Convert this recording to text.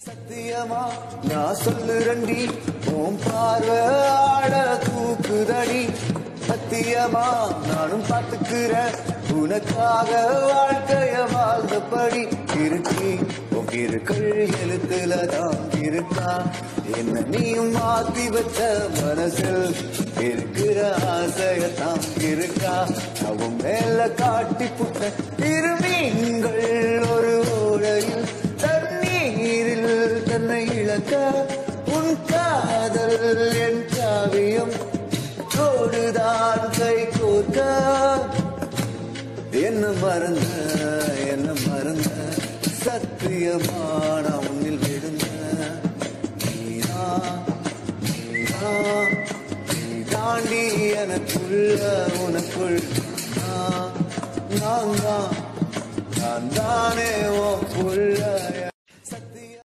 சத்தியமா நான் சொல்லுறண்டி உன் பார்வை ஆட தூக்குதடி சத்தியமா நானும் பார்த்துக்கிறேன் உனக்காக வாழ்க்கைய வாழ்ந்தபடி இருக்கி உன் இருக்கள் எழுத்துல தான் இருக்கா என்ன நீயும் மாத்தி வச்ச மனசில் இருக்கிற ஆசையத்தான் இருக்கா அவன் மேல காட்டி புட்ட இருமீன்கள் ஒரு ஓடையில் தண்ணீரில் தன்னை இழக்க உன் காதல் என் காவியம் கோடுதான் கை கோர்க்க என்ன மறந்த என்ன மறந்த சத்தியமான உன்னில் விழுந்த நீதா நீதா நீ தாண்டி எனக்குள்ள உனக்குள் நான் நான் தான் நான் தானே